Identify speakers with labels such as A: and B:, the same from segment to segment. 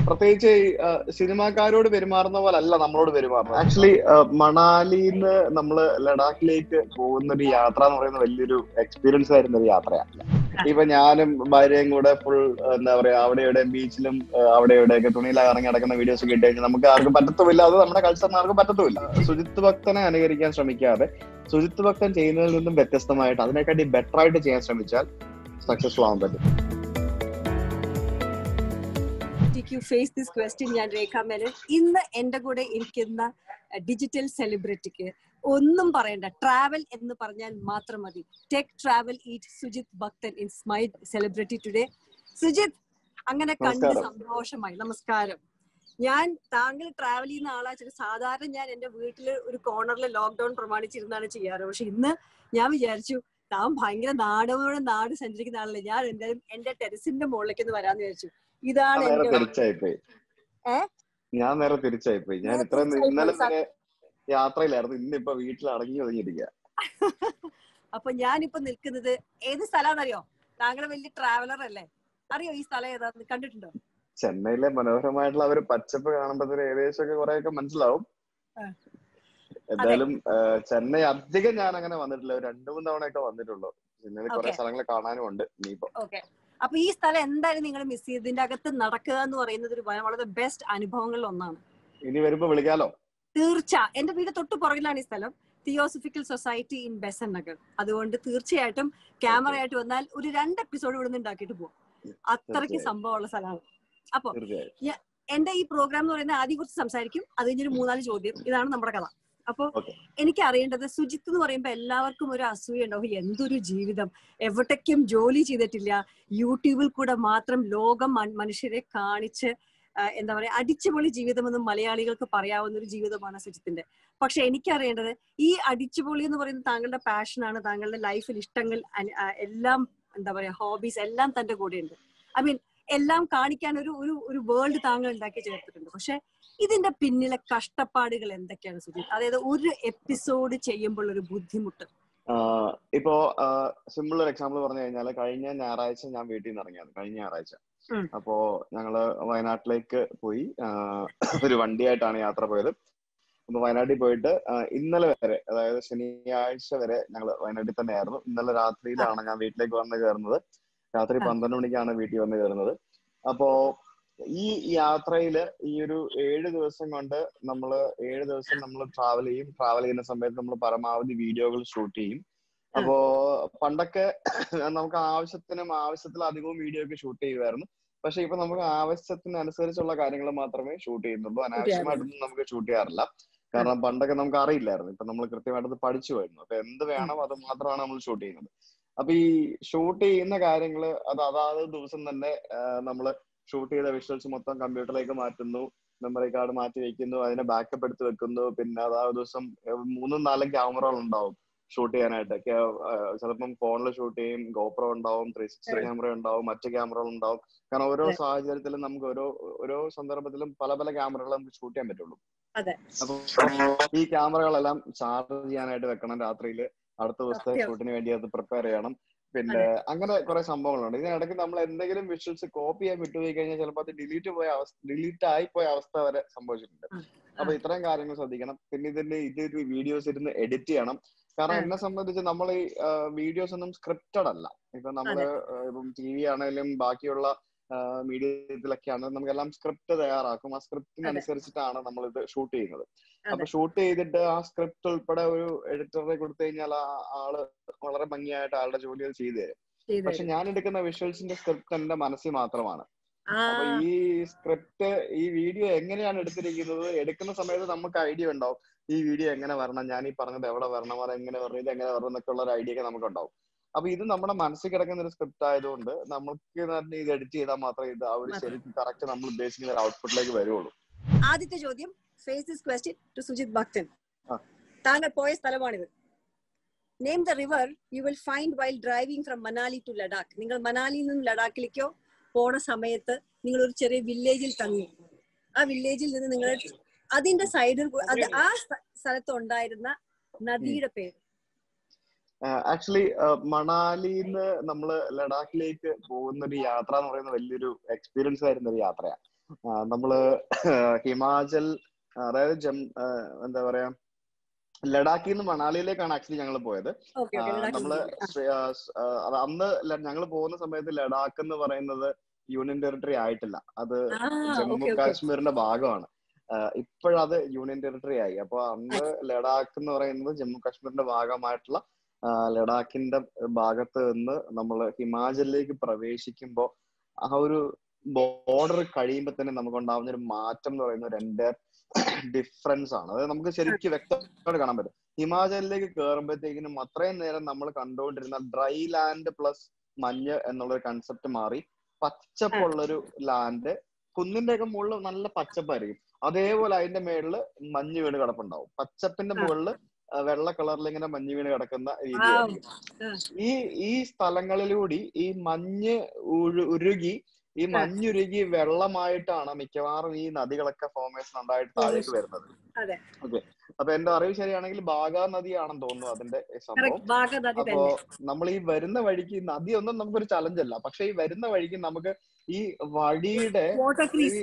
A: പ്രത്യേകിച്ച് ഈ സിനിമാക്കാരോട് പെരുമാറുന്ന പോലെ അല്ല നമ്മളോട് പെരുമാറുന്നത് ആക്ച്വലി മണാലിന്ന് നമ്മള് ലഡാക്കിലേക്ക് പോകുന്ന ഒരു യാത്ര എന്ന് പറയുന്ന വലിയൊരു എക്സ്പീരിയൻസ് ആയിരുന്ന ഒരു യാത്രയാണ് ഇപ്പൊ ഞാനും ഭാര്യയും കൂടെ ഫുൾ എന്താ പറയാ അവിടെ ഇവിടെ ബീച്ചിലും അവിടെ ഇവിടെയൊക്കെ തുണിയില ഇറങ്ങി നടക്കുന്ന വീഡിയോസ് ഒക്കെ ഇട്ട് കഴിഞ്ഞാൽ നമുക്ക് ആർക്കും പറ്റത്തുമില്ല അത് നമ്മുടെ കൾച്ചറിന് ആർക്കും പറ്റത്തുമില്ല സുജിത്ത് ഭക്തനെ അനുകരിക്കാൻ ശ്രമിക്കാതെ സുജിത്ത് ഭക്തൻ ചെയ്യുന്നതിൽ നിന്നും വ്യത്യസ്തമായിട്ട് അതിനെക്കാട്ടി ബെറ്റർ ആയിട്ട് ചെയ്യാൻ ശ്രമിച്ചാൽ സക്സസ്ഫുൾ ആവാൻ പറ്റും
B: യു ഫേസ് ദിസ് ക്വസ്റ്റ്യൻ ഞാൻ രേഖ മേനൻ ഇന്ന് എന്റെ കൂടെ ഇരിക്കുന്ന ഡിജിറ്റൽ സെലിബ്രിറ്റിക്ക് ഒന്നും പറയണ്ട ട്രാവൽ എന്ന് പറഞ്ഞാൽ മാത്രം മതി tech travel eat Sujith Bhakthan in my celebrity today Sujith അങ്ങനെ കണ്ട്
A: നമസ്കാരം.
B: സന്തോഷമായി നമസ്കാരം ഞാൻ താങ്കൾ ട്രാവൽ ചെയ്യുന്ന ആളാച്ചിട്ട് സാധാരണ ഞാൻ എന്റെ വീട്ടില് ഒരു കോർണറിൽ ലോക്ക്ഡൌൺ പ്രമാണിച്ചിരുന്നാണ് ചെയ്യാറ് പക്ഷെ ഇന്ന് ഞാൻ വിചാരിച്ചു താൻ ഭയങ്കര നാടോടെ നാട് സഞ്ചരിക്കുന്ന ആളല്ലേ ഞാൻ എന്തായാലും എന്റെ ടെറസിന്റെ മുകളിലേക്ക് ഒന്ന് വരാന്ന് വിചാരിച്ചു ഇതാണ്
A: ഞാൻ നേരെ
B: എന്റെ
A: തിരിച്ചായിപ്പോയി
B: ഏ?
A: ഞാൻ നേരെ തിരിച്ചായിപ്പോയി ഞാൻ
B: നേരെ
A: ഇത്ര
B: തിരിച്ചായിപ്പോയി.
A: ഇന്നലെ തന്നെ യാത്രയിലായിരുന്നു ഇന്നിപ്പോ വീട്ടിൽ അടങ്ങി ഒതുങ്ങിയിരിക്കുക
B: അപ്പൊ ഞാനിപ്പോ നിൽക്കുന്നത് ഏത് സ്ഥലമാണെന്നറിയോ താങ്കൾ വലിയ ട്രാവലർ അല്ലേ അറിയോ ഈ സ്ഥലം ഏതാന്ന് കണ്ടിട്ടുണ്ടോ
A: ചെന്നൈയിലെ മനോഹരമായിട്ടുള്ള ആ ഒരു പച്ചപ്പ് കാണുമ്പോഴത്തേന് ഏകദേശം ഒക്കെ കുറെയൊക്കെ മനസ്സിലാവും
B: ആ.
A: എന്തായാലും ആ, ചെന്നൈ അധികം ഞാൻ അങ്ങനെ വന്നിട്ടില്ല ഒരു രണ്ടു മൂന്ന് തവണയൊക്കെ വന്നിട്ടുള്ളൂ ചെന്നൈയിൽ കുറെ
B: Okay.
A: സ്ഥലങ്ങൾ കാണാനും ഉണ്ട് ഇനിയിപ്പോ
B: ഓക്കെ അപ്പൊ ഈ സ്ഥലം എന്തായാലും നിങ്ങൾ മിസ് ചെയ്ത് ഇതിന്റെ അകത്ത് നടക്കുക എന്ന് പറയുന്നത് ഒരു വ- വളരെ ബെസ്റ്റ് അനുഭവങ്ങളിൽ ഒന്നാണ്
A: ഇനി വരുമ്പോ വിളിക്കാലോ
B: തീർച്ച എന്റെ വീട് തൊട്ട് പുറകിലാണ് ഈ സ്ഥലം theosophical society in Besant Nagar അതുകൊണ്ട് തീർച്ചയായിട്ടും ക്യാമറ ആയിട്ട് വന്നാൽ ഒരു രണ്ട് എപ്പിസോഡ് ഇവിടെ നിന്ന് ഉണ്ടാക്കിയിട്ട് പോകും അത്രയ്ക്ക്
A: തീർച്ചയായും.
B: സംഭവമുള്ള സ്ഥലമാണ് അപ്പൊ
A: തീർച്ചയായും
B: എന്റെ ഈ പ്രോഗ്രാം എന്ന് പറയുന്നത് ആദ്യം കുറിച്ച് സംസാരിക്കും അത് കഴിഞ്ഞൊരു മൂന്നാല് ചോദ്യം ഇതാണ് നമ്മുടെ കഥ അപ്പൊ
A: Okay.
B: എനിക്ക് അറിയേണ്ടത് സുജിത്ത് എന്ന് പറയുമ്പോൾ എല്ലാവർക്കും ഒരു അസൂയ ഉണ്ടാവും എന്തൊരു ജീവിതം എവിടേക്കും ജോലി ചെയ്തിട്ടില്ല യൂട്യൂബിൽ കൂടെ മാത്രം ലോകം മൻ- മനുഷ്യരെ കാണിച്ച് ആ, എന്താ പറയാ അടിച്ചുപൊളി ജീവിതമെന്ന് മലയാളികൾക്ക് പറയാവുന്ന ഒരു ജീവിതമാണ് സുജിത്തിന്റെ പക്ഷെ എനിക്കറിയേണ്ടത് ഈ അടിച്ചുപൊളി എന്ന് പറയുന്നത് താങ്കളുടെ പാഷനാണ് താങ്കളുടെ ലൈഫിൽ ഇഷ്ടങ്ങൾ അന- ആ, എല്ലാം എന്താ പറയാ ഹോബീസ് എല്ലാം തന്റെ കൂടെയുണ്ട് ഐ മീൻ എല്ലാം കാണിക്കാൻ ഒരു ഒരു ഒരു വേൾഡ് താങ്കൾ ഉണ്ടാക്കി ചേർത്തിട്ടുണ്ട് പക്ഷെ ഇതിന്റെ പിന്നിലെ കഷ്ടപ്പാടുകൾ എന്തൊക്കെയാണ് സുജിത് അതായത് ഒരു എപ്പിസോഡ് ചെയ്യുമ്പോൾ ഒരു ബുദ്ധിമുട്ട്
A: ആഹ് ഇപ്പോ സിമ്പിൾ ഒരു എക്സാമ്പിൾ പറഞ്ഞു കഴിഞ്ഞാല് കഴിഞ്ഞ ഞായറാഴ്ച ഞാൻ വീട്ടിൽ നിന്ന് ഇറങ്ങിയാണ് കഴിഞ്ഞ ഞായറാഴ്ച
B: ഉം.
A: അപ്പോ ഞങ്ങള് വയനാട്ടിലേക്ക് പോയി ആഹ് ഒരു വണ്ടിയായിട്ടാണ് യാത്ര പോയത് അപ്പൊ വയനാട്ടിൽ പോയിട്ട് ആഹ് ഇന്നലെ വരെ അതായത് ശനിയാഴ്ച വരെ ഞങ്ങൾ വയനാട്ടിൽ തന്നെയായിരുന്നു ഇന്നലെ രാത്രിയിലാണ് ഞാൻ വീട്ടിലേക്ക് വന്ന് കയറുന്നത് രാത്രി
B: ആ.
A: പന്ത്രണ്ട് മണിക്കാണ് വീട്ടിൽ വന്ന് കയറുന്നത് അപ്പോ ഈ യാത്രയില് ഈ ഒരു ഏഴ് ദിവസം കൊണ്ട് നമ്മള് ഏഴ് ദിവസം നമ്മൾ ട്രാവൽ ചെയ്യും ട്രാവൽ ചെയ്യുന്ന സമയത്ത് നമ്മൾ പരമാവധി വീഡിയോകൾ ഷൂട്ട് ചെയ്യും അപ്പോ പണ്ടൊക്കെ നമുക്ക് ആവശ്യത്തിനും ആവശ്യത്തിലധികവും വീഡിയോ ഒക്കെ ഷൂട്ട് ചെയ്യുമായിരുന്നു പക്ഷെ ഇപ്പൊ നമുക്ക് ആവശ്യത്തിനനുസരിച്ചുള്ള കാര്യങ്ങൾ മാത്രമേ ഷൂട്ട് ചെയ്യുന്നുള്ളൂ അനാവശ്യമായിട്ടൊന്നും നമുക്ക് ഷൂട്ട് ചെയ്യാറില്ല കാരണം പണ്ടൊക്കെ നമുക്ക് അറിയില്ലായിരുന്നു ഇപ്പൊ നമ്മൾ കൃത്യമായിട്ട് അത് പഠിച്ചു വരുന്നു അപ്പൊ എന്ത് വേണം അത് മാത്രമാണ് നമ്മൾ ഷൂട്ട് ചെയ്യുന്നത് അപ്പൊ ഈ ഷൂട്ട് ചെയ്യുന്ന കാര്യങ്ങള് അത് അതാത് ദിവസം തന്നെ നമ്മൾ ഷൂട്ട് ചെയ്ത വിഷ്വൽസ് മൊത്തം കമ്പ്യൂട്ടറിലേക്ക് മാറ്റുന്നു മെമ്മറി കാർഡ് മാറ്റി വെക്കുന്നു അതിനെ ബാക്കപ്പ് എടുത്ത് വെക്കുന്നു പിന്നെ അതാത് ദിവസം ഏഹ് മൂന്നും നാലും ക്യാമറകൾ ഉണ്ടാവും ഷൂട്ട് ചെയ്യാനായിട്ട് ചിലപ്പം ഫോണിൽ ഷൂട്ട് ചെയ്യും ഗോപ്രോ ഉണ്ടാവും ത്രീ സിക്സ്റ്റി ക്യാമറ ഉണ്ടാവും മറ്റു ക്യാമറകൾ ഉണ്ടാവും കാരണം ഓരോ
B: അതെ.
A: സാഹചര്യത്തിലും നമുക്ക് ഓരോ ഓരോ സന്ദർഭത്തിലും പല പല ക്യാമറകൾ നമുക്ക് ഷൂട്ട് ചെയ്യാൻ പറ്റുള്ളൂ
B: അതെ.
A: അപ്പൊ ഈ ക്യാമറകളെല്ലാം ചാർജ് ചെയ്യാനായിട്ട് വെക്കണം രാത്രിയിൽ അടുത്ത ദിവസത്തെ
B: സത്യം.
A: ഷൂട്ടിന് വേണ്ടി അത് പ്രിപ്പയർ ചെയ്യണം പിന്നെ അങ്ങനെ കുറെ സംഭവങ്ങളുണ്ട് ഇതിനിടയ്ക്ക് നമ്മൾ എന്തെങ്കിലും വിഷ്വൽസ് കോപ്പി ചെയ്യാൻ വിട്ടുപോയി കഴിഞ്ഞാൽ ചിലപ്പോൾ അത് ഡിലീറ്റ് പോയ അവസ്ഥ ഡിലീറ്റ് ആയി പോയ അവസ്ഥ വരെ സംഭവിച്ചിട്ടുണ്ട്
B: ആ.
A: അപ്പൊ ഇത്രയും കാര്യങ്ങൾ ശ്രദ്ധിക്കണം പിന്നെ ഇതിന്റെ ഇത് വീഡിയോസ് ഇരുന്ന് എഡിറ്റ് ചെയ്യണം കാരണം
B: ആ.
A: എന്നെ സംബന്ധിച്ച് നമ്മൾ ഈ വീഡിയോസ് ഒന്നും സ്ക്രിപ്റ്റഡ് അല്ല ഇപ്പൊ നമ്മള് ആ, ഇപ്പം ടി വി ആണെങ്കിലും ബാക്കിയുള്ള മീഡിയത്തിലൊക്കെ ആണെങ്കിലും നമുക്കെല്ലാം സ്ക്രിപ്റ്റ് തയ്യാറാക്കും ആ സ്ക്രിപ്റ്റിനനുസരിച്ചിട്ടാണ് നമ്മൾ ഇത് ഷൂട്ട് ചെയ്യുന്നത് അപ്പൊ ഷൂട്ട് ചെയ്തിട്ട് ആ സ്ക്രിപ്റ്റ് ഉൾപ്പെടെ ഒരു എഡിറ്ററെ കൊടുത്തു കഴിഞ്ഞാൽ ആ ആള് വളരെ ഭംഗിയായിട്ട് ആളുടെ ജോലി അത് ചെയ്തു തരും
B: ചെയ്തു
A: പക്ഷെ ഞാൻ എടുക്കുന്ന വിഷ്വൽസിന്റെ സ്ക്രിപ്റ്റ് എന്റെ മനസ്സിൽ മാത്രമാണ്
B: ആ
A: അപ്പൊ ഈ സ്ക്രിപ്റ്റ് ഈ വീഡിയോ എങ്ങനെയാണ് എടുത്തിരിക്കുന്നത് എടുക്കുന്ന സമയത്ത് നമുക്ക് ഐഡിയ ഉണ്ടാവും ഈ വീഡിയോ എങ്ങനെ വരണം ഞാൻ ഈ പറഞ്ഞത് എവിടെ വരണം അത് എങ്ങനെ വരണം ഇത് എങ്ങനെ വരണം എന്നൊക്കെ ഉള്ള ഒരു ഐഡിയ ഒക്കെ നമുക്ക് ഉണ്ടാവും അപ്പൊ ഇത് നമ്മുടെ മനസ്സിൽ കിടക്കുന്ന ഒരു സ്ക്രിപ്റ്റ് ആയതുകൊണ്ട് നമുക്ക് തന്നെ ഇത് എഡിറ്റ് ചെയ്താൽ മാത്രമേ ഇത് ആ ഒരു
B: മാത്രം.
A: ശരിക്കും കറക്റ്റ് നമ്മൾ ഉദ്ദേശിക്കുന്ന ഒരു ഔട്ട്പുട്ടിലേക്ക് വരുള്ളൂ
B: ആദ്യത്തെ ചോദ്യം face this question to Sujith Bhakthan
A: ആ.
B: താങ്കൾ പോയ സ്ഥലമാണിത് name the river you will find while driving from Manali to Ladakh നിങ്ങൾ മനാലിയിൽ നിന്നും ലഡാക്കിലേക്കോ പോണ സമയത്ത് നിങ്ങൾ ഒരു ചെറിയ വില്ലേജിൽ തങ്ങി ആ വില്ലേജിൽ നിന്ന് നിങ്ങൾ അതിന്റെ സൈഡിൽ അത് ആ സ്ഥ- സ്ഥലത്ത് ഉണ്ടായിരുന്ന നദിയുടെ പേര്
A: ആക്ച്വലി മണാലിന്ന് നമ്മള് ലഡാക്കിലേക്ക് പോകുന്ന ഒരു യാത്ര എന്ന് പറയുന്ന വലിയൊരു എക്സ്പീരിയൻസ് ആയിരുന്ന ഒരു യാത്രയാണ് ആ, നമ്മള് ഹിമാചൽ അതായത് ജം ആ, എന്താ പറയാ ലഡാക്കിൽ നിന്ന് മണാലിയിലേക്കാണ് ആക്ച്വലി ഞങ്ങൾ പോയത്
B: ഓക്കെ
A: ആ,
B: ഓക്കെ
A: നമ്മള് ശ്രീ- ആ, സ്- ആ, അത് അന്ന് ഞങ്ങൾ പോകുന്ന സമയത്ത് ലഡാക്ക് എന്ന് പറയുന്നത് യൂണിയൻ ടെറിട്ടറി ആയിട്ടില്ല അത്
B: ആ
A: ജമ്മു
B: ഓക്കെ ഓക്കെ
A: കാശ്മീരിന്റെ ഭാഗമാണ് ഇപ്പോഴത് യൂണിയൻ ടെറിട്ടറി ആയി അപ്പൊ അന്ന് ലഡാക്ക് എന്ന് പറയുന്നത് ജമ്മു കാശ്മീരിന്റെ ഭാഗമായിട്ടുള്ള ആ, ലഡാക്കിന്റെ ഭാഗത്ത് നിന്ന് നമ്മൾ ഹിമാചലിലേക്ക് പ്രവേശിക്കുമ്പോ ആ ഒരു ബോർഡർ കഴിയുമ്പോൾ തന്നെ നമുക്ക് ഉണ്ടാവുന്ന ഒരു മാറ്റം എന്ന് പറയുന്നത് രണ്ട് ഡിഫറൻസ് ആണ് അത് നമുക്ക് ശരിക്കും വ്യക്തമായിട്ട് കാണാൻ പറ്റും ഹിമാചലിലേക്ക് കയറുമ്പോഴത്തേക്കിനും അത്രയും നേരം നമ്മൾ കണ്ടുകൊണ്ടിരുന്ന ഡ്രൈ ലാൻഡ് പ്ലസ് മഞ്ഞ് എന്നുള്ളൊരു കൺസെപ്റ്റ് മാറി പച്ചപ്പുള്ളൊരു ലാൻഡ് കുന്നിന്റെ ഒക്കെ മുകളിൽ നല്ല പച്ചപ്പായിരിക്കും അതേപോലെ അതിന്റെ മേളില് മഞ്ഞ് വീണ് കിടപ്പുണ്ടാവും പച്ചപ്പിന്റെ
B: ആ.
A: മുകളില് ആ, വെള്ള കളറിൽ ഇങ്ങനെ മഞ്ഞ് വീണ് കിടക്കുന്ന
B: ആ
A: രീതിയായിരിക്കും
B: ആ.
A: ഈ ഈ സ്ഥലങ്ങളിലൂടി ഈ മഞ്ഞ് ഉരു- ഉരുകി ഈ മഞ്ഞുരുകി വെള്ളമായിട്ടാണ് മിക്കവാറും ഈ നദികളൊക്കെ ഫോമേഷൻ ഉണ്ടായിട്ട് താഴേക്ക് വരുന്നത്
B: അതെ.
A: ഓക്കെ അപ്പൊ എന്റെ അറിവ് ശരിയാണെങ്കിൽ ബാഗ നദിയാണെന്ന് തോന്നുന്നു അതിന്റെ സംഭവം
B: കറക്റ്റ് ഭാഗനദി
A: അപ്പോ
B: തന്നെ
A: നമ്മൾ ഈ വരുന്ന വഴിക്ക് ഈ നദി ഒന്നും നമുക്കൊരു ചലഞ്ച് അല്ല പക്ഷെ ഈ വരുന്ന വഴിക്ക് നമുക്ക് ഈ വഴിയുടെ
B: വാട്ടർ ക്രീസ്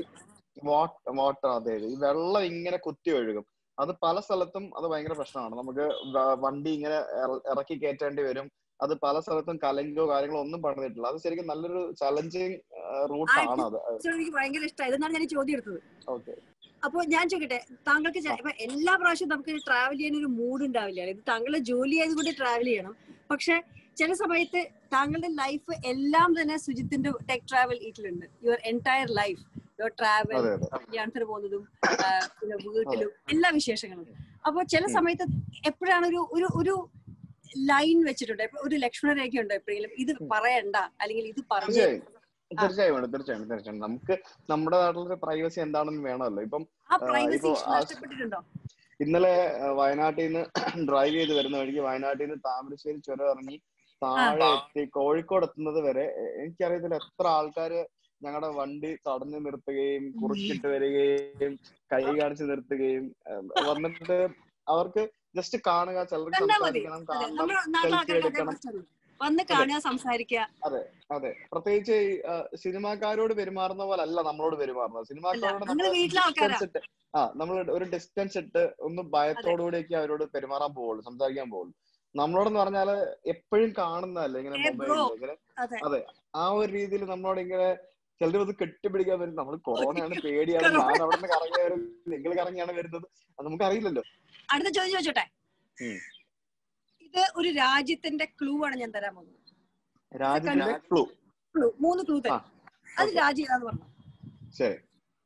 A: വാട്ടർ അതെ അതെ. ഈ വെള്ളം ഇങ്ങനെ കുത്തി ഒഴുകും അത് പല സ്ഥലത്തും അത് ഭയങ്കര പ്രശ്നമാണ് നമുക്ക് വ- വണ്ടി ഇങ്ങനെ ഇറ- ഇറക്കി കയറ്റേണ്ടി വരും അത് പല സ്ഥലത്തും കലങ്കോ കാര്യങ്ങളോ ഒന്നും പണിതിട്ടില്ല അത് ശരിക്കും നല്ലൊരു ചലഞ്ചിങ് റൂട്ടാണ് അത്
B: എനിക്ക് ഭയങ്കര ഇഷ്ടമായി ഇതെന്നാണ് ഞാൻ ഈ ചോദ്യം എടുത്തത്
A: ഓക്കെ
B: അപ്പൊ ഞാൻ ചോദിക്കട്ടെ താങ്കൾക്ക് ചെ- ഇപ്പൊ എല്ലാ പ്രാവശ്യവും നമുക്ക് ട്രാവൽ ചെയ്യാൻ ഒരു മൂഡ് ഉണ്ടാവില്ല ഇത് താങ്കളുടെ ജോലി ആയതുകൊണ്ട് ട്രാവൽ ചെയ്യണം പക്ഷെ ചില സമയത്ത് താങ്കളുടെ ലൈഫ് എല്ലാം തന്നെ സുജിത്തിന്റെ ടെക് ട്രാവൽ ഇതിലുണ്ട് your entire life your travel
A: അതെ അതെ
B: കല്യാണത്തിന് പോകുന്നതും ആ, പിന്നെ വീട്ടിലും എല്ലാ വിശേഷങ്ങളും അപ്പൊ ചില സമയത്ത് എപ്പോഴാണ് ഒരു ഒരു ഒരു ലൈൻ വെച്ചിട്ടുണ്ട് ഇപ്പൊ ഒരു ലക്ഷ്മണരേഖ ഉണ്ടോ എപ്പോഴെങ്കിലും ഇത് പറയണ്ട അല്ലെങ്കിൽ ഇത് പറഞ്ഞു
A: തീർച്ചയായും തീർച്ചയായും ഉണ്ട്, തീർച്ചയായും തീർച്ചയായും നമുക്ക് നമ്മുടെ നാട്ടിലൊരു പ്രൈവസി എന്താണെന്ന് വേണമല്ലോ ഇപ്പം
B: ആ പ്രൈവസി
A: ഇപ്പൊ ആ-
B: നഷ്ടപ്പെട്ടിട്ടുണ്ടോ
A: ഇന്നലെ ആ, വയനാട്ടിൽ നിന്ന് ഡ്രൈവ് ചെയ്ത് വരുന്ന വഴിക്ക് വയനാട്ടിൽ നിന്ന് താമരശ്ശേരി ചുരം ഇറങ്ങി താഴെ എത്തി കോഴിക്കോട് എത്തുന്നത് വരെ എ- എനിക്കറിയത്തില്ല എത്ര ആൾക്കാര് ഞങ്ങളുടെ വണ്ടി തടഞ്ഞു നിർത്തുകയും കുറുക്കിട്ട് വരികയും കൈ കാണിച്ച് നിർത്തുകയും ആ, വന്നിട്ട് അവർക്ക് ജസ്റ്റ് കാണുക ചിലർക്ക്
B: കണ്ടാ മതി
A: സംസാരിക്കണം
B: അതെ
A: കാണണം
B: നമ്മുടെ നാട്ടിലെ
A: selfie
B: ആൾക്കാർക്ക് അതേ
A: എടുക്കണം.
B: പ്രശ്നമുള്ളൂ. വന്ന് കാണുക സംസാരിക്കുക
A: അതെ പ്രത്യേകിച്ച് ഈ ആ, സിനിമാക്കാരോട് പെരുമാറുന്ന പോലെ അല്ല നമ്മളോട് പെരുമാറുന്നത്
B: അല്ല
A: സിനിമാക്കാരോട്
B: നിങ്ങള്
A: നമ്മൾ
B: വീട്ടിലെ ആൾക്കാരാ
A: ഡിസ്റ്റൻസ് ഇട്ട് ആ നമ്മൾ ഒരു ഡിസ്റ്റൻസ് ഇട്ട് ഒന്ന് ഭയത്തോടുകൂടിയൊക്കെ അവരോട് പെരുമാറാൻ പോവുള്ളൂ സംസാരിക്കാൻ പോവുള്ളൂ നമ്മളോടെന്ന് പറഞ്ഞാല് എപ്പോഴും കാണുന്നതല്ലേ ഇങ്ങനെ
B: ഏ, bro.
A: മൊബൈലിൽ ഇങ്ങനെ
B: അതെ
A: അതെ ആ ഒരു രീതിയിൽ നമ്മളോട് ഇങ്ങനെ ചിലർ അത് കെട്ടിപ്പിടിക്കാൻ വരും നമ്മൾ കൊറോണയാണ് പേടിയാണ് ഞാൻ അവിടെ നിന്ന് കറങ്ങി വരും നിങ്ങൾ കറങ്ങിയാണ് വരുന്നത് അത് നമുക്ക് അറിയില്ലല്ലോ
B: അടുത്ത ചോദ്യം ചോദിച്ചോട്ടെ
A: ഉം.
B: ഇത് ഒരു രാജ്യത്തിന്റെ ക്ലൂ ആണ് ഞാൻ തരാൻ പോകുന്നത്
A: രാജ്യത്തിന്റെ ക്ലൂ
B: ക്ലൂ മൂന്ന് ക്ലൂ
A: ആ,
B: തരും അത്
A: okay.
B: രാജ്യം ഏതാന്ന് പറഞ്ഞു
A: ശരി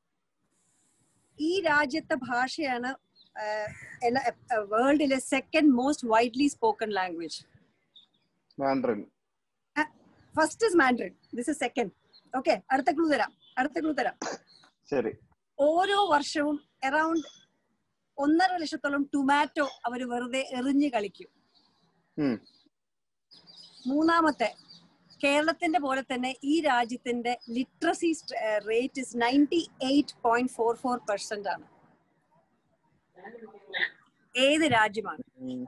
B: ഈ രാജ്യത്തെ ഭാഷയാണ് വേൾഡിലെ second most widely spoken language
A: Mandarin
B: first is Mandarin this is second okay അടുത്ത ക്ലൂ തരാം അടുത്ത ക്ലൂ തരാം
A: ശരി
B: ഓരോ വർഷവും അറൌണ്ട് ഒന്നര ലക്ഷത്തോളം ടൊമാറ്റോ അവർ വെറുതെ എറിഞ്ഞ് കളിക്കും
A: ഉം.
B: മൂന്നാമത്തെ കേരളത്തിന്റെ പോലെ തന്നെ ഈ രാജ്യത്തിന്റെ literacy rate is ninety eight point four four percent ആണ് ഏത് രാജ്യമാണ്
A: ഉം.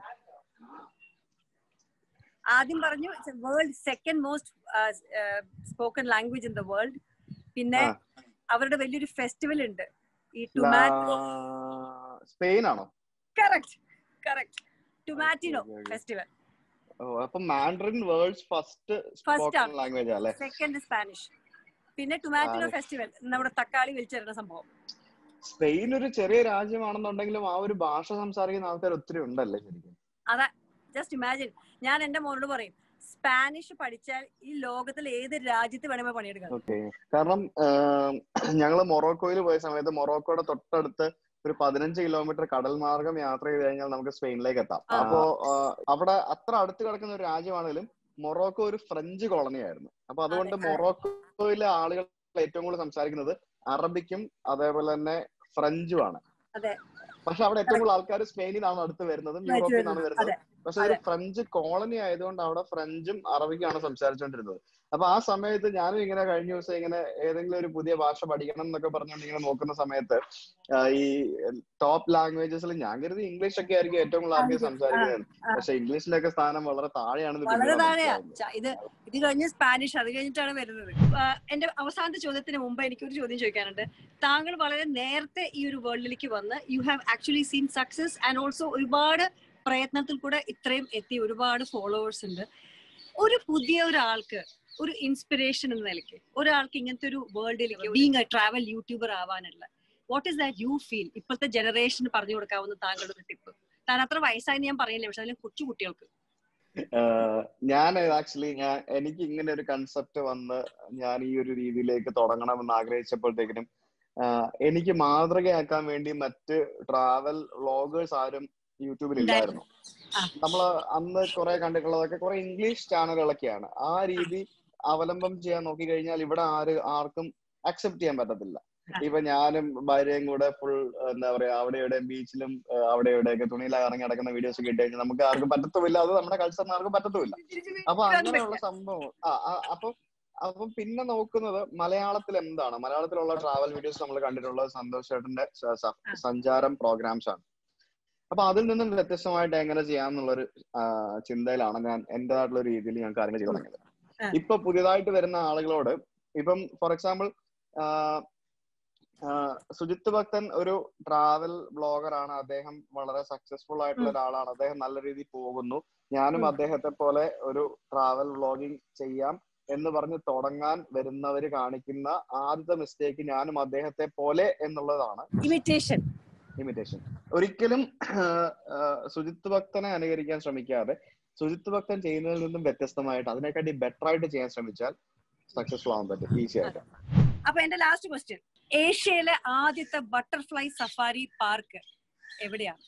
B: ആദ്യം പറഞ്ഞു world second most spoken language in the world പിന്നെ
A: ആ.
B: അവരുടെ വലിയൊരു ഫെസ്റ്റിവൽ ഉണ്ട് ഈ ടൊമാറ്റോ
A: ലാ- സ്പെയിൻ ആണോ
B: correct correct Tomatina
A: Okay, okay.
B: Festival
A: ഓ അപ്പൊ മാൻഡറിൻ വേൾഡ്സ് ഫസ്റ്റ് സ്പോക്കൺ
B: ആണ്.
A: ലാംഗ്വേജ് അല്ലേ
B: സെക്കൻഡ് സ്പാനിഷ് പിന്നെ ടൊമാറ്റോ
A: Spanish.
B: ഫെസ്റ്റിവൽ നമ്മുടെ തക്കാളി വലിച്ചെറിയുന്ന സംഭവം
A: സ്പെയിൻ ഒരു ചെറിയ രാജ്യമാണെന്നുണ്ടെങ്കിലും ആ ഒരു ഭാഷ സംസാരിക്കുന്ന ആൾക്കാർ ഒത്തിരി ഉണ്ടല്ലേ ശരിക്കും
B: അതാ ജസ്റ്റ് ഇമാജിൻ ഞാൻ എന്റെ മോനോട് പറയും സ്പാനിഷ് പഠിച്ചാൽ ഈ ലോകത്തിൽ ഏത് രാജ്യത്ത് വേണമെങ്കിൽ പണിയെടുക്കാം
A: ഓക്കെ കാരണം ആഹ്, ഞങ്ങള് മൊറോക്കോയിൽ പോയ സമയത്ത് മൊറോക്കോയുടെ തൊട്ടടുത്ത് ഒരു പതിനഞ്ച് കിലോമീറ്റർ കടൽ മാർഗം യാത്ര ചെയ്ത് കഴിഞ്ഞാൽ നമുക്ക് സ്പെയിനിലേക്ക് എത്താം
B: ആ.
A: അപ്പോ ആഹ്, അവിടെ അത്ര അടുത്ത് കിടക്കുന്ന ഒരു രാജ്യമാണെങ്കിലും മൊറോക്കോ ഒരു ഫ്രഞ്ച് കോളനി ആയിരുന്നു അപ്പൊ അതുകൊണ്ട്
B: അതെ.
A: മൊറോക്കോയിലെ ആളുകൾ ഏറ്റവും കൂടുതൽ സംസാരിക്കുന്നത് അറബിക്കും അതേപോലെ തന്നെ ഫ്രഞ്ചും ആണ്
B: അതെ
A: പക്ഷെ അവിടെ ഏറ്റവും കൂടുതൽ ആൾക്കാർ സ്പെയിനിൽ നിന്നാണ് അടുത്ത് വരുന്നതും യൂറോപ്പിൽ നിന്നാണ് വരുന്നത്
B: അതെ
A: പക്ഷെ ഒരു ഫ്രഞ്ച് കോളനി ആയതുകൊണ്ട് അവിടെ ഫ്രഞ്ചും അറബിക്കാണ് സംസാരിച്ചുകൊണ്ടിരുന്നത് അപ്പൊ ആ സമയത്ത് ഞാനും ഇങ്ങനെ കഴിഞ്ഞ ദിവസം ഇങ്ങനെ ഏതെങ്കിലും ഒരു പുതിയ ഭാഷ പഠിക്കണം എന്നൊക്കെ പറഞ്ഞുകൊണ്ട് ഇങ്ങനെ നോക്കുന്ന സമയത്ത് ആ, ഈ ടോപ്പ് ലാംഗ്വേജസിൽ ഞാൻ കരുതി ഇംഗ്ലീഷ് ഒക്കെ ആയിരിക്കും ഏറ്റവും കൂടുതൽ ആദ്യം സംസാരിക്കുന്നത്
B: ആ.
A: പക്ഷെ ഇംഗ്ലീഷിലൊക്കെ സ്ഥാനം വളരെ താഴെയാണെന്ന്
B: വളരെ
A: പിന്നീടാണ്
B: താഴെയാ
A: മനസ്സിലാവുന്നത്.
B: ച- ഇത് ഇത് കഴിഞ്ഞ് സ്പാനിഷ് അത് കഴിഞ്ഞിട്ടാണ് വരുന്നത് ആ, എന്റെ അവസാനത്തെ ചോദ്യത്തിന് മുമ്പ് എനിക്കൊരു ചോദ്യം ചോദിക്കാനുണ്ട് താങ്കൾ വളരെ നേരത്തെ ഈ ഒരു വേൾഡിലേക്ക് വന്ന് you have actually seen success and also ഒരുപാട് പ്രയത്നത്തിൽ കൂടെ ഇത്രയും എത്തി ഒരുപാട് ഫോളോവേഴ്സ് ഉണ്ട് ഒരു പുതിയ ഒരാൾക്ക് ഒരു ഇൻസ്പിറേഷൻ എന്ന നിലയ്ക്ക് ഒരാൾക്ക് ഇങ്ങനത്തെ ഒരു വേൾഡിലേക്ക് ബീങ് എ ട്രാവൽ യൂട്യൂബർ ആവാനുള്ള what is that you feel ഇപ്പോഴത്തെ ജനറേഷന് പറഞ്ഞു കൊടുക്കാവുന്ന താങ്കളുടെ ഒരു ടിപ്പ് താൻ അത്ര വയസ്സായി ഞാൻ പറയില്ല പക്ഷെ അതിൽ കൊച്ചു കുട്ടികൾക്ക്
A: ആഹ് ഞാൻ ആക്ച്വലി ഞാൻ എനിക്ക് ഇങ്ങനെ ഒരു കൺസെപ്റ്റ് വന്ന് ഞാൻ ഈ ഒരു രീതിയിലേക്ക് തുടങ്ങണമെന്ന് ആഗ്രഹിച്ചപ്പോഴത്തേക്കിനും ആഹ് എനിക്ക് മാതൃകയാക്കാൻ വേണ്ടി മറ്റ് ട്രാവൽ വ്ളോഗേഴ്സ് ആരും യൂട്യൂബിൽ ഇല്ലായിരുന്നു
B: ആ.
A: നമ്മള് അന്ന് കുറെ കണ്ടിട്ടുള്ളതൊക്കെ കുറെ ഇംഗ്ലീഷ് ചാനലുകളൊക്കെയാണ് ആ രീതി അവലംബം ചെയ്യാൻ നോക്കി കഴിഞ്ഞാൽ ഇവിടെ ആര് ആർക്കും അക്സെപ്റ്റ് ചെയ്യാൻ പറ്റത്തില്ല
B: ആ.
A: ഇപ്പൊ ഞാനും ഭാര്യയും കൂടെ ഫുൾ എന്താ പറയാ അവിടെ ഇവിടെ ബീച്ചിലും അവിടെ ഇവിടെയൊക്കെ തുണിയിൽ ഇറങ്ങി നടക്കുന്ന വീഡിയോസ് ഒക്കെ ഇട്ട് കഴിഞ്ഞാൽ നമുക്ക് ആർക്കും പറ്റത്തുമില്ല അത് നമ്മുടെ കൾച്ചറിന് ആർക്കും പറ്റത്തുമില്ല അപ്പൊ അങ്ങനെയുള്ള സംഭവം ആ ആ, അപ്പൊ അപ്പം പിന്നെ നോക്കുന്നത് മലയാളത്തിൽ എന്താണ് മലയാളത്തിലുള്ള ട്രാവൽ വീഡിയോസ് നമ്മൾ കണ്ടിട്ടുള്ളത് സന്തോഷ് ചേട്ടന്റെ സ- സ- സഞ്ചാരം പ്രോഗ്രാംസ് ആണ് അപ്പൊ അതിൽ നിന്നും വ്യത്യസ്തമായിട്ട് എങ്ങനെ ചെയ്യാന്നുള്ളൊരു ആ, ചിന്തയിലാണ് ഞാൻ എന്റേതായിട്ടുള്ള ഒരു രീതിയിൽ ഞാൻ കാര്യങ്ങൾ ചെയ്തു തുടങ്ങിയത്
B: ആ.
A: ഇപ്പൊ പുതിയതായിട്ട് വരുന്ന ആളുകളോട് ഇപ്പം ഫോർ എക്സാമ്പിൾ സുജിത്ത് ഭക്തൻ ഒരു ട്രാവൽ ബ്ലോഗർ ആണ് അദ്ദേഹം വളരെ സക്സസ്ഫുൾ ആയിട്ടുള്ള
B: ഉം.
A: ഒരാളാണ് അദ്ദേഹം നല്ല രീതിയിൽ പോകുന്നു ഞാനും
B: ഉം.
A: അദ്ദേഹത്തെ പോലെ ഒരു ട്രാവൽ വ്ളോഗിങ് ചെയ്യാം എന്ന് പറഞ്ഞ് തുടങ്ങാൻ വരുന്നവര് കാണിക്കുന്ന ആദ്യത്തെ മിസ്റ്റേക്ക് ഞാനും അദ്ദേഹത്തെ പോലെ എന്നുള്ളതാണ്
B: ഇമിറ്റേഷൻ
A: ഇമിറ്റേഷൻ ഒരിക്കലും ആഹ്, ആഹ്, സുജിത്ത് ഭക്തനെ അനുകരിക്കാൻ ശ്രമിക്കാതെ സുജിത്ത് ഭക്തൻ ചെയ്യുന്നതിൽ നിന്നും വ്യത്യസ്തമായിട്ട് അതിനെക്കാട്ടി ബെറ്റർ ആയിട്ട് ചെയ്യാൻ ശ്രമിച്ചാൽ സക്സസ്ഫുൾ ആവാൻ പറ്റും ഈസി ആയിട്ട്
B: അപ്പൊ എന്റെ ലാസ്റ്റ് ക്വസ്റ്റ്യൻ ഏഷ്യയിലെ ആദ്യത്തെ ബട്ടർഫ്ലൈ സഫാരി പാർക്ക് എവിടെയാണ്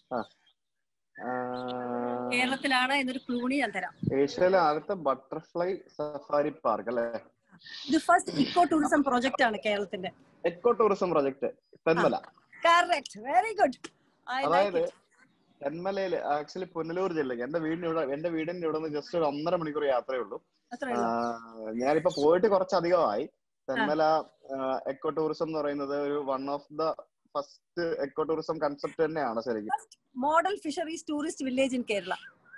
A: ആഹ്,
B: കേരളത്തിലാണ് എന്നൊരു ക്ലൂണി ഞാൻ തരാം
A: ഏഷ്യയിലെ ആദ്യത്തെ ബട്ടർഫ്ലൈ സഫാരി പാർക്ക് അല്ലെ
B: ഇത് ഫസ്റ്റ് ഇക്കോ ടൂറിസം പ്രോജക്റ്റ് ആണ് കേരളത്തിന്റെ
A: eco tourism project Thenmala
B: correct very good I
A: അതായത്
B: ലൈക്ക്
A: തെന്മലയില് ആക്ച്വലി പുനലൂർ ജില്ലക്ക് എന്റെ വീടിന് ഇവിടെ എന്റെ വീടിന്റെ ഇവിടെ നിന്ന് ജസ്റ്റ് ഒരു ഒന്നര മണിക്കൂർ യാത്രയേ ഉള്ളൂ
B: അത്രേ ഉള്ളൂ
A: ആഹ് ഞാനിപ്പോ പോയിട്ട് കുറച്ചധികമായി തെന്മല എക്കോ ടൂറിസം എന്ന് പറയുന്നത് ഒരു one of the first eco tourism concept തന്നെയാണ് ശരിക്കും
B: model fisheries tourist village in Kerala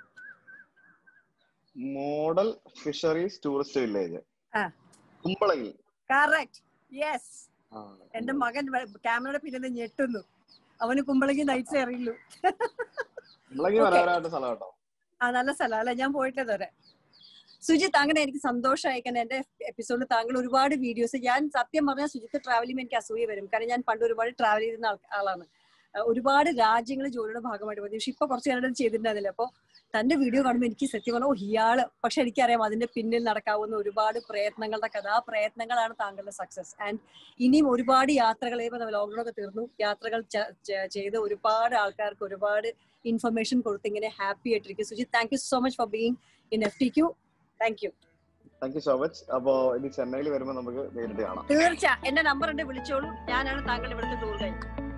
A: model fisheries tourist village
B: ആ.
A: കുമ്പളയിൽ
B: കറക്റ്റ് യെസ്
A: ആ,
B: എന്റെ മകൻ ക്യാമറയുടെ പിന്നിൽ ഞെട്ടുന്നു അവന് കുമ്പളങ്ങി നൈറ്റ്സ് അറിയുള്ളൂ
A: കുമ്പളങ്ങി
B: Okay.
A: വരാനായിട്ട് സ്ഥലം കേട്ടോ
B: ആ നല്ല സ്ഥലം അല്ലെ ഞാൻ പോയിട്ടില്ല ഇതുവരെ സുജിത്ത് അങ്ങനെ എനിക്ക് സന്തോഷമായി കാരണം എന്റെ എപ്പിസോഡിൽ താങ്കൾ ഒരുപാട് വീഡിയോസ് ഞാൻ സത്യം പറഞ്ഞാൽ സുജിത്ത് ട്രാവൽ ചെയ്യുമ്പോൾ എനിക്ക് അസൂയ വരും കാരണം ഞാൻ പണ്ട് ഒരുപാട് ട്രാവൽ ചെയ്യുന്ന ആൾ- ആളാണ് ആ, ഒരുപാട് രാജ്യങ്ങൾ ജോലിയുടെ ഭാഗമായിട്ട് പോയി പക്ഷെ ഇപ്പൊ കുറച്ച് കാലം ചെയ്തിട്ടുണ്ടായിരുന്നില്ല അപ്പൊ തന്റെ വീഡിയോ കാണുമ്പോൾ എനിക്ക് സത്യം പറഞ്ഞാൽ ഓ ഇയാള് പക്ഷെ എനിക്കറിയാം അതിന്റെ പിന്നിൽ നടക്കാവുന്ന ഒരുപാട് പ്രയത്നങ്ങളുടെ കഥ ആ പ്രയത്നങ്ങളാണ് താങ്കളുടെ സക്സസ് ആൻഡ് ഇനിയും ഒരുപാട് യാത്രകൾ ഇപ്പൊ ലോക്ക്ഡൌൺ ഒക്കെ തീർന്നു യാത്രകൾ ച- ച- ചെയ്ത് ഒരുപാട് ആൾക്കാർക്ക് ഒരുപാട് ഇൻഫർമേഷൻ കൊടുത്ത് ഇങ്ങനെ ഹാപ്പി ആയിട്ടിരിക്കും Sujith thank you so much for being in F T Q thank you
A: thank you so much അപ്പോ ഇനി ചെന്നൈയിൽ വരുമ്പോൾ നമുക്ക് നേരിട്ട് കാണാം
B: തീർച്ച എന്റെ നമ്പർ ഉണ്ട് വിളിച്ചോളൂ ഞാനാണ് താങ്കളുടെ ഇവിടുത്തെ ടൂർ ഗൈഡ്